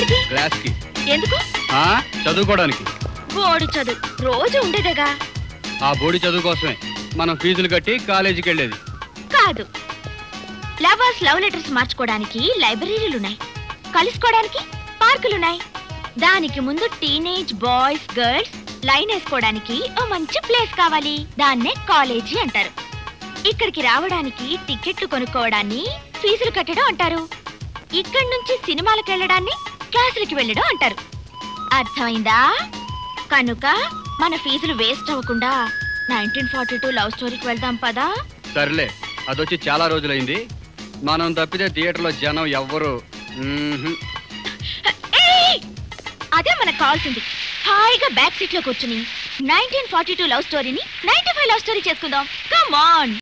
దేనికి క్లాస్ కి ఎందుకు ఆ చదువుకోవడానికి బోడి చదువు రోజు ఉండేదేగా ఆ బోడి చదువు కోసమే మనం ఫీజులు కట్టి కాలేజీకి వెళ్ళేది కాదు లవర్స్ లవ్ లెటర్స్ మార్చుకోవడానికి లైబ్రరీలున్నాయి కలుసుకోవడానికి పార్కులున్నాయి దానికి ముందు టీనేజ్ బాయ్స్ గర్ల్స్ లైన్ వేసుకోవడానికి ఓ మంచి ప్లేస్ కావాలి దాన్నే కాలేజీ అంటారు ఇక్కడికి రావడానికి టికెట్లు కొనుక్కోవడాన్ని ఫీజులు కట్టడం అంటారు ఇక్కడి నుంచి సినిమాలకు వెళ్ళడాన్ని క్లాసులకి వెళ్ళడం అంటారు అర్థమైందా కనుక మన ఫీజులు వేస్ట్ అవ్వకుండా నైన్టీన్ ఫార్టీ టూ లవ్ స్టోరీకి వెళ్దాం పదా సర్లే అదొచ్చి చాలా రోజులైంది మనం తప్పితే థియేటర్లో జనం ఎవ్వరు మ్మ్హ్మ్. ఏయ్! అదే మనకు కావాల్సింది హాయిగా బ్యాక్ సీట్ లో కూర్చుని నైన్టీన్ ఫార్టీ టూ లవ్ స్టోరీని నైన్టీ ఫైవ్ లవ్ స్టోరీ చేసుకుందాం కమ్ ఆన్